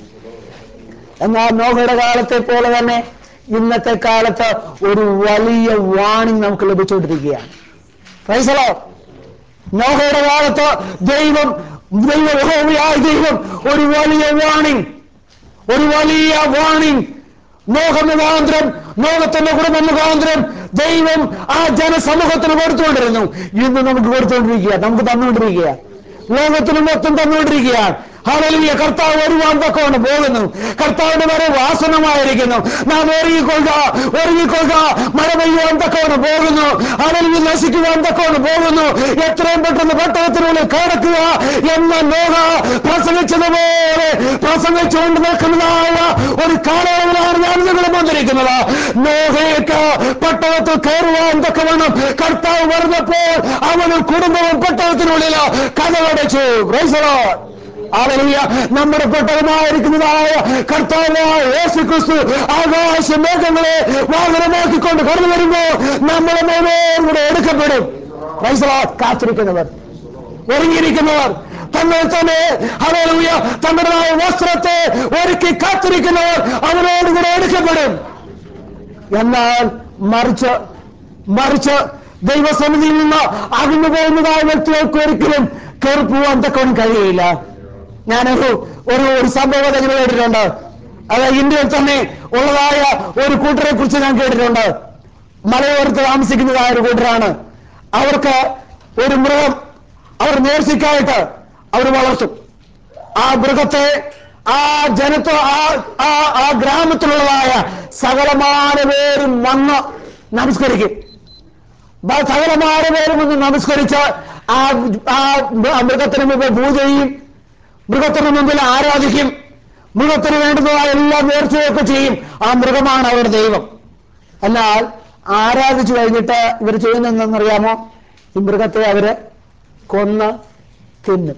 എന്നാൽ നോഹയുടെ കാലത്തെ പോലെ തന്നെ ഇന്നത്തെ കാലത്ത് ഒരു വലിയ വാണിംഗ് നമുക്ക് ലഭിച്ചുകൊണ്ടിരിക്കുകയാണ് പ്രൈസലോ നോഹയുടെ കാലത്ത് ദൈവം ദൈവ യഹോവയായ ദൈവം ഒരു വലിയ വാണിംഗ് ഒരു വലിയ വാണിംഗ് നോഹ മുഖാന്തരം ലോകത്തിന്റെ കുടുംബം മുഖാന്തരം ദൈവം ആ ജനസമൂഹത്തിന് കൊടുത്തുകൊണ്ടിരുന്നു ഇന്ന് നമുക്ക് കൊടുത്തുകൊണ്ടിരിക്കുക നമുക്ക് തന്നുകൊണ്ടിരിക്കുക ലോകത്തിന് മൊത്തം തന്നുകൊണ്ടിരിക്കുകയാണ് ഹല്ലേലൂയ കർത്താവ് വരുവാൻ തക്കവണ്ണം പോകുന്നു കർത്താവിന്റെ വരെ വാസനമായിരിക്കുന്നു നാം ഒരുങ്ങിക്കൊള്ളുക ഒരുങ്ങിക്കൊള്ളുക മഴ പെയ്യുവാൻ തക്കവണ്ണം പോകുന്നു ഹല്ലേലൂയ നശിക്കുവാൻ തക്കവണ്ണം പോകുന്നു എത്രയും പെട്ടെന്ന് പട്ടണത്തിനുള്ളിൽ കടക്കുക എന്ന ലോക പ്രസംഗിച്ചതുപോലെ പ്രസംഗിച്ചുകൊണ്ട് നിൽക്കുന്നതായ ഒരു കാലയളവിലാണ് ഞാൻ നിങ്ങൾ വന്നിരിക്കുന്നത് നോഹയ്ക്ക് പട്ടണത്തിൽ കയറുവാൻ തക്കവണ്ണം കർത്താവ് പറഞ്ഞപ്പോൾ അവനും കുടുംബവും പട്ടണത്തിനുള്ളിൽ കഥകടച്ചു Praise the Lord. Hallelujah. നമ്മുടെ പെട്ടകമായിരിക്കുന്നതായ കർത്താവായ യേശു ക്രിസ്തു ആകാശ മേഘങ്ങളെ വാഹനമാക്കിക്കൊണ്ട് കടന്നു വരുമ്പോ നമ്മളെ മേലോട് കൂടെ എടുക്കപ്പെടും Praise the Lord. കാത്തിരിക്കുന്നവർ ഒരുങ്ങിയിരിക്കുന്നവർ തങ്ങൾ തന്നെ ഹല്ലേലൂയ തങ്ങളുടേതായ വസ്ത്രത്തെ ഒരുക്കി കാത്തിരിക്കുന്നവർ അവനോട് കൂടെ എടുക്കപ്പെടും എന്നാൽ മറിച്ച് മറിച്ച് ദൈവസമിതിയിൽ നിന്ന് അകന്നു പോകുന്നതായ വ്യക്തികൾക്ക് ഒരിക്കലും കയറി പോവാൻ തക്കവണ്ണം കഴിയില്ല ഞാനൊരു ഒരു ഒരു സംഭവം അങ്ങനെ കേട്ടിട്ടുണ്ട് അത് ഇന്ത്യയിൽ തന്നെ ഉള്ളതായ ഒരു കൂട്ടരെ കുറിച്ച് ഞാൻ കേട്ടിട്ടുണ്ട് മലയോരത്ത് താമസിക്കുന്നതായ ഒരു കൂട്ടരാണ് അവർക്ക് ഒരു മൃഗം അവർ നേർച്ചയ്ക്കായിട്ട് അവർ വളർത്തും ആ മൃഗത്തെ ആ ജനത്വ ആ ആ ആ ഗ്രാമത്തിലുള്ളതായ സകലമാന പേരും വന്ന് നമസ്കരിക്കും ബ- സകലമാന പേരും വന്ന് നമസ്കരിച്ച് ആ ആ മൃ- ആ മൃഗത്തിന് മുമ്പ് പൂജ ചെയ്യും മൃഗത്തിന് മുമ്പിൽ ആരാധിക്കും മൃഗത്തിന് വേണ്ടുന്നതായ എല്ലാ നേർച്ചയൊക്കെ ചെയ്യും ആ മൃഗമാണ് അവരുടെ ദൈവം എന്നാൽ ആരാധിച്ചു കഴിഞ്ഞിട്ട് ഇവർ ചെയ്യുന്നത് എന്തെന്നറിയാമോ ഈ മൃഗത്തെ അവര് കൊന്ന് തിന്നും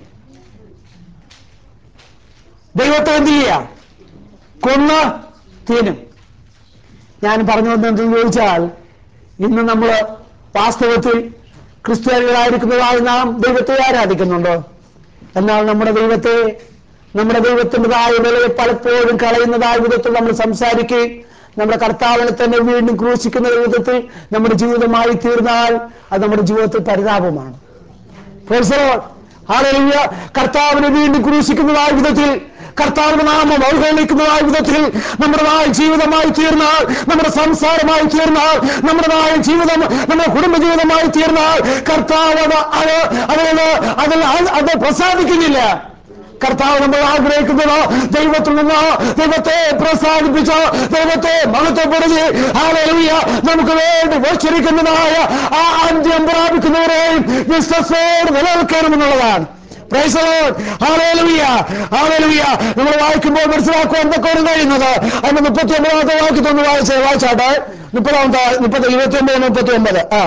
ദൈവത്തെ എന്ത് ചെയ്യുക കൊന്ന് തിന്നും ഞാൻ പറഞ്ഞു വന്നെന്തെന്ന് ചോദിച്ചാൽ ഇന്ന് നമ്മൾ വാസ്തവത്തിൽ ക്രിസ്ത്യാനികളായിരിക്കുന്നതായി നാം ദൈവത്തെ ആരാധിക്കുന്നുണ്ടോ എന്നാൽ നമ്മുടെ ദൈവത്തെ നമ്മുടെ ദൈവത്തിൻ്റെതായ വിലയെ പലപ്പോഴും കളയുന്നതായ വിധത്തിൽ നമ്മൾ സംസാരിക്കുകയും നമ്മുടെ കർത്താവിനെ തന്നെ വീണ്ടും ക്രൂശിക്കുന്ന വിധത്തിൽ നമ്മുടെ ജീവിതമായി തീർന്നാൽ അത് നമ്മുടെ ജീവിതത്തിൽ പരിതാപമാണ് Praise the Lord. Hallelujah. കർത്താവിനെ വീണ്ടും ക്രൂശിക്കുന്നതായ വിധത്തിൽ കർത്താവിന്റെ നാമം അവഹേളിക്കുന്നതായ വിധത്തിൽ നമ്മുടേതായ ജീവിതമായി തീർന്നാൽ നമ്മുടെ സംസാരമായി തീർന്നാൽ നമ്മുടേതായ ജീവിതം നമ്മുടെ കുടുംബജീവിതമായി തീർന്നാൽ കർത്താവ് അത് അത് അതിന് അതിൽ അത് പ്രസാദിക്കുന്നില്ല കർത്താവ് നമ്മൾ ആഗ്രഹിക്കുന്നത് ദൈവത്തിൽ നിന്ന് ദൈവത്തെ പ്രസാദിപ്പിച്ച് ദൈവത്തെ മഹത്വപ്പെടുത്തി ഹാലൂയ നമുക്ക് വേണ്ടി വച്ചിരിക്കുന്നതായ ആ അന്ത്യം പ്രാപിക്കുന്നവരെയും വിശ്വസോട് നിലനിൽക്കണമെന്നുള്ളതാണ് Praise the Lord. Hallelujah. Hallelujah. നമ്മൾ വായിക്കുമ്പോൾ മനസ്സിലാക്കുവാൻ എന്തൊക്കെ കഴിയുന്നത് അതിന്റെ മുപ്പത്തി ഒമ്പതാമത്തെ വാക്യത്തൊന്ന് വായിച്ച വായിച്ചാട്ടെ മുപ്പതാമത്തെ മുപ്പത് ഇരുപത്തി ഒമ്പത് മുപ്പത്തി ഒമ്പത് ആ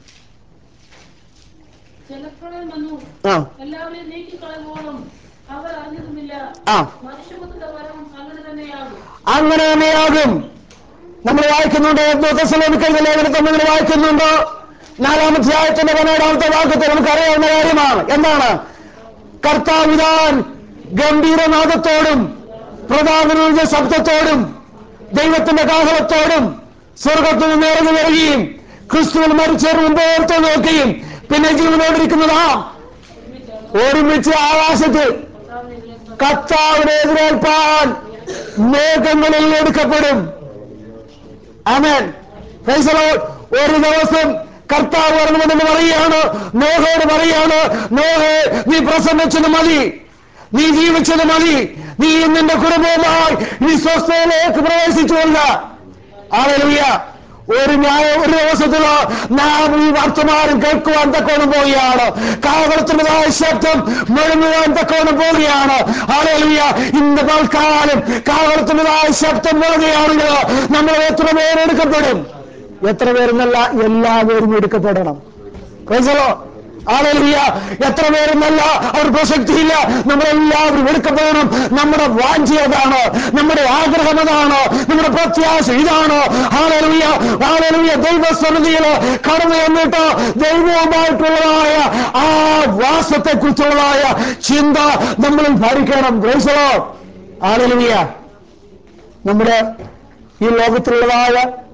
ജലപ്രളയം വന്നു ആ എല്ലാവരെയും നീക്കിക്കളയുമ്പോഴും അവർ അറിഞ്ഞതുമില്ല ആ മനുഷ്യപുത്രന്റെ വരം അങ്ങനെ തന്നെയാകും അങ്ങനെ തന്നെയാകും നമ്മൾ വായിക്കുന്നുണ്ട് തെസലോനിക്കൽ ലേഖനത്തിൽ നമ്മൾ വായിക്കുന്നുണ്ട് നാലാമധ്യായത്തിന്റെ പതിനേഴാമത്തെ വാക്യത്തിൽ നമുക്കറിയാവുന്ന കാര്യമാണ് എന്താണ് കർത്താവിതാൻ ഗംഭീരനാദത്തോടും പ്രധാനങ്ങളുടെ ശബ്ദത്തോടും ദൈവത്തിന്റെ കാഹളത്തോടും സ്വർഗത്തിൽ നിന്ന് ഇറങ്ങി വരികയും ക്രിസ്തുവിൽ മരിച്ചവർ മുമ്പോർത്ത് നോക്കുകയും പിന്നെ ജീവനോടിരിക്കുന്നതാ ഒരുമിച്ച് ആകാശത്തിൽ കർത്താവിനെ എതിരേൽപ്പാൻ മേഘങ്ങളിൽ എടുക്കപ്പെടും ആമേൻ Praise the Lord. ഒരു ദിവസം കർത്താവ് വരണമെന്ന് പറയുകയാണ് നോഹയോട് പറയുകയാണ് നോഹേ നീ പ്രസംഗിച്ചത് മതി നീ ജീവിച്ചത് മതി നീ നിന്റെ കുടുംബവുമായി നീ സ്വസ്ഥയിലേക്ക് പ്രവേശിച്ചുകൊള്ള ആളുകളിയ ഒരു ന്യായ ഒരു ദിവസത്തിലോ നാം ഈ വർത്തമാനം കേൾക്കുവാൻ തക്കോണം പോവുകയാണ് കാവളത്തിൻ്റെതായ ശബ്ദം മുഴങ്ങുവാൻ തക്കോണം പോവുകയാണ് ആളുകളിയ ഇന്ന് പൽക്കാലം കാവളത്തിൻ്റെതായ ശബ്ദം മുഴങ്ങുകയാണെങ്കിൽ നമ്മൾ എത്ര പേരെടുക്കപ്പെടും എത്ര പേരെന്നല്ല എല്ലാവരും എടുക്കപ്പെടണം മനസ്സിലോ ആളുകളിയ എത്ര പേരെന്നല്ല അവർ പ്രസക്തിയില്ല നമ്മളെല്ലാവരും എടുക്കപ്പെടണം നമ്മുടെ വാഞ്ചി അതാണ് നമ്മുടെ ആഗ്രഹം അതാണ് നമ്മുടെ പ്രത്യാശ ഇതാണ് ആളുകളിയ ആളുകളിയ ദൈവസന്നിധിയിൽ കടന്നു വന്നിട്ട് ദൈവവുമായിട്ടുള്ളതായ ആ വാസത്തെ കുറിച്ചുള്ളതായ ചിന്ത നമ്മളിൽ ഭരിക്കണം ഗ്രഹിച്ചോ ആളുകളിയ നമ്മുടെ ഈ ലോകത്തിലുള്ളതായ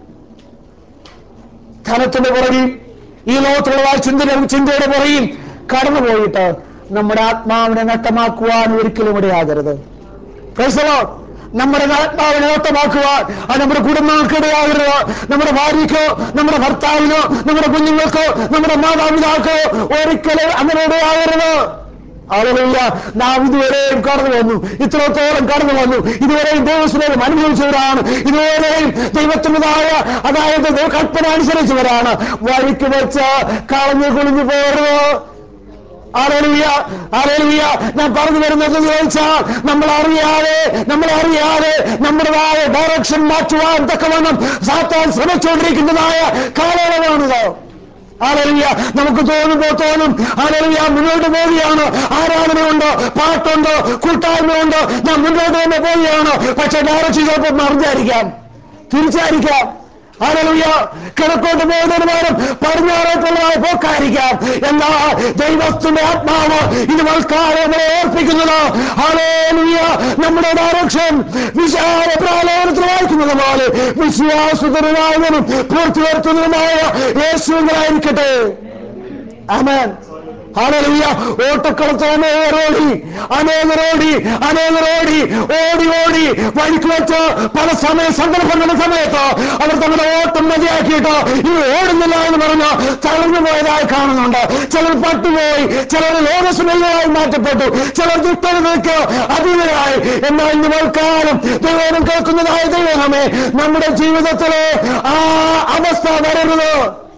ധനത്തിന്റെ പുറകിൽ ഈ ലോകത്തുള്ളതായ ചിന്ത ചിന്തയുടെ പുറകിൽ കടന്നുപോയിട്ട് നമ്മുടെ ആത്മാവിനെ നഷ്ടമാക്കുവാൻ ഒരിക്കലും ഇടയാകരുത് Praise the Lord. നമ്മുടെ ആത്മാവിനെ ഓട്ടമാക്കുവാൻ അത് നമ്മുടെ കുടുംബങ്ങൾക്കിടയാകരുത് നമ്മുടെ ഭാര്യയ്ക്കോ നമ്മുടെ ഭർത്താവിനോ നമ്മുടെ കുഞ്ഞുങ്ങൾക്കോ നമ്മുടെ മാതാപിതാക്കോ ഒരിക്കലും അങ്ങനെ ഇടയാകരുത് ആളുകളില്ല നാം ഇതുവരെയും കടന്നു വന്നു ഇത്രത്തോളം കടന്നു വന്നു ഇതുവരെയും ദൈവസ്നേഹം അനുഭവിച്ചവരാണ് ഇതുവരെയും ദൈവത്തിൻ്റെതായ അതായത് ദൈവ കൽപ്പന അനുസരിച്ചവരാണ് വഴിക്ക് വെച്ച് കളഞ്ഞു കുളിഞ്ഞു പോകരുത് ആലോലിയ ആലോലിയ ഞാൻ പറഞ്ഞു വരുന്നത് ചോദിച്ചാൽ നമ്മൾ അറിയാതെ നമ്മൾ അറിയാതെ നമ്മുടേതായ ഡയറക്ഷൻ മാറ്റുവാൻ തക്കവണ്ണം സാത്താൻ ശ്രമിച്ചുകൊണ്ടിരിക്കുന്നതായ കാലയളവാണിത് ആലോലിയ നമുക്ക് തോന്നുമ്പോ തോന്നും ആലോലിയ മുന്നോട്ട് പോവുകയാണ് ആരാധനയുണ്ട് പാട്ടുണ്ട് കൂട്ടായ്മയുണ്ട് ഞാൻ മുന്നോട്ട് തന്നെ പോവുകയാണ് പക്ഷെ ഡയറക്ഷൻ ചിലപ്പോൾ മറിഞ്ഞായിരിക്കാം തിരിച്ചായിരിക്കാം ആരലുയ കിഴക്കോട്ട് പോകുന്നതിന് പകരം പടിഞ്ഞാറോട്ടുള്ളതായ പോക്കായിരിക്കാം എന്നാ ദൈവത്തിന്റെ ആത്മാവ് ഇത് മൽക്കാരെ നമ്മളെ ഓർപ്പിക്കുന്നത് ആലോലുയ നമ്മുടെ ഡയറക്ഷൻ വിശാല പ്രാലോകത്തിൽ വായിക്കുന്നത് പോലെ വിശ്വാസതരനായവനും പൂർത്തി വരുത്തുന്നതുമായ യേശുവിനായിരിക്കട്ടെ ആമേൻ ഹാലലുയ്യ ഓട്ടക്കളത്തിൽ അനേകരോടി അനേകരോടി അനേകരോടി ഓടി ഓടി വഴിക്ക് വെച്ച് പല സമയ സന്ദർഭങ്ങളുടെ സമയത്ത് അവർ തങ്ങളുടെ ഓട്ടം മതിയാക്കിയിട്ട് ഇത് ഓടുന്നില്ല എന്ന് പറഞ്ഞ് തളർന്നു പോയതായി കാണുന്നുണ്ട് ചിലർ പട്ടുപോയി ചിലർ ലോകസ്മേയമായി മാറ്റപ്പെട്ടു ചിലർ ദുഷ്ടതയ്ക്ക് അതീതരായി എന്നാൽ ഇന്ന് മൽക്കാലം ദൈവം കേൾക്കുന്നതായ ദൈവമേ നമ്മുടെ ജീവിതത്തിലെ ആ അവസ്ഥ വരരുത്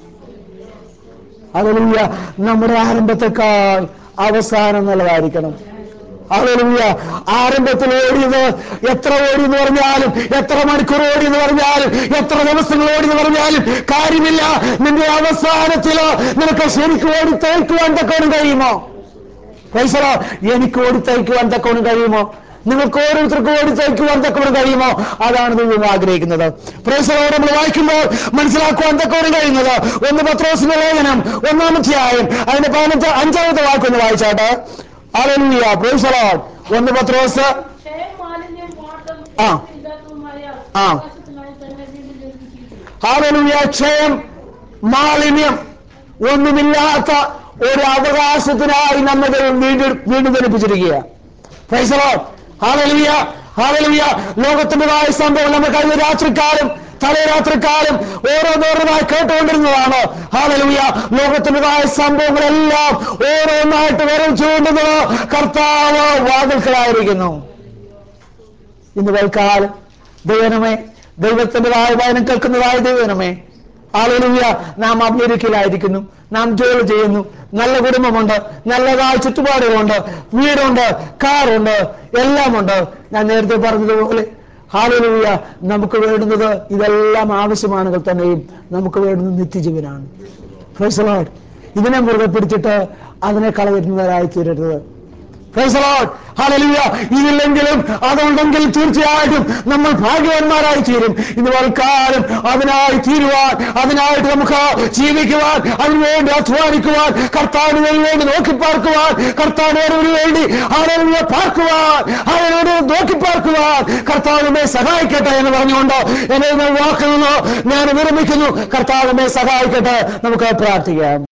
അതൊരുമിയ നമ്മുടെ ആരംഭത്തെക്കാൾ അവസാനം നല്ലതായിരിക്കണം അതൊരുമിയ ആരംഭത്തിൽ ഓടിയത് എത്ര ഓടി എന്ന് പറഞ്ഞാലും എത്ര മണിക്കൂർ ഓടി എന്ന് പറഞ്ഞാലും എത്ര ദിവസങ്ങൾ ഓടി എന്ന് പറഞ്ഞാലും കാര്യമില്ല നിന്റെ അവസാനത്തിൽ നിനക്ക് ശരിക്കും ഓടി തേക്കുവാൻ തക്കവനും കഴിയുമോ പൈസറോ എനിക്ക് ഓടി തയ്ക്കുവാൻ തക്കവനും കഴിയുമോ നിങ്ങൾക്ക് ഓരോരുത്തർക്കും ഓടി തയ്ക്കുവാൻ തക്കവനും കഴിയുമോ അതാണ് ദൈവം ആഗ്രഹിക്കുന്നത് പ്രൈസറോട് നമ്മൾ വായിക്കുമ്പോൾ മനസ്സിലാക്കുവാൻ തക്കവനും കഴിയുന്നത് ഒന്ന് പത്രോസിന്റെ ലേഖനം ഒന്നാമധ്യായം അതിന്റെ പതിനഞ്ച് അഞ്ചാമത്തെ വാക്കൊന്ന് വായിച്ചാട്ടെ അലലുയ പ്രൈസറോട് ഒന്ന് പത്രോസ് ക്ഷയം മാലിന്യം പാട്ടം ആ. ഇല്ലാത്തതുമായ ആ. അവകാശത്തിനായി തന്നെ വീണ്ടും ജനിപ്പിച്ചിരിക്കുന്നു ഹാലലുയ ക്ഷയം മാലിന്യം ഒന്നുമില്ലാത്ത ഒരു അവകാശത്തിനായി നമ്മൾ വീണ്ടും വീണ്ടും ധരിപ്പിച്ചിരിക്കുക പൈസലോ ഹാലലുയ ഹാലലുയ ലോകത്തിൻ്റെതായ സംഭവം നമ്മൾ കഴിഞ്ഞ രാത്രിക്കാലം തലേ രാത്രിക്കാലം ഓരോന്നോരോന്നായി കേട്ടുകൊണ്ടിരുന്നതാണ് ഹാലലുയ ലോകത്തിൻ്റെതായ സംഭവങ്ങളെല്ലാം ഓരോന്നായിട്ട് വരം ചൂണ്ടുന്നത് കർത്താവ് വാതിൽക്കലായിരിക്കുന്നു ഇന്ന് വൈകാലം ദൈവനമേ ദൈവത്തിൻ്റെതായ വചനം കേൾക്കുന്നതായ ദൈവനമേ ആളുകളിയ നാം അമേരിക്കയിലായിരിക്കുന്നു നാം ജോലി ചെയ്യുന്നു നല്ല കുടുംബമുണ്ട് നല്ലതായ ചുറ്റുപാടുകളുണ്ട് വീടുണ്ട് കാറുണ്ട് എല്ലാമുണ്ട് ഞാൻ നേരത്തെ പറഞ്ഞതുപോലെ ഹാലലുയ നമുക്ക് വേണ്ടുന്നത് ഇതെല്ലാം ആവശ്യമാണെങ്കിൽ തന്നെയും നമുക്ക് വേണ്ടുന്നത് നിത്യജീവനാണ് Praise the Lord. ഇതിനെ മുറുകെ പിടിച്ചിട്ട് അതിനെ കളയുന്നവരായി തീരരുത് Praise the Lord. Hallelujah. ഇതില്ലെങ്കിലും അതുണ്ടെങ്കിൽ തീർച്ചയായിട്ടും നമ്മൾ ഭാഗ്യവാന്മാരായി തീരും ഇന്ന് വൽക്കാലം അതിനായി തീരുവാൻ അതിനായിട്ട് നമുക്ക് ജീവിക്കുവാൻ അതിനുവേണ്ടി അധ്വാനിക്കുവാൻ കർത്താവിന് വേണ്ടി നോക്കി പാർക്കുവാൻ കർത്താവിന് വേണ്ടി ആരോഗ്യ പാർക്കുവാൻ അവനോട് നോക്കി പാർക്കുവാൻ കർത്താവിനെ സഹായിക്കട്ടെ എന്ന് പറഞ്ഞുകൊണ്ട് എന്നെ വാക്കുന്നു ഞാൻ വിരമിക്കുന്നു കർത്താവിനെ സഹായിക്കട്ടെ നമുക്ക് പ്രാർത്ഥിക്കാം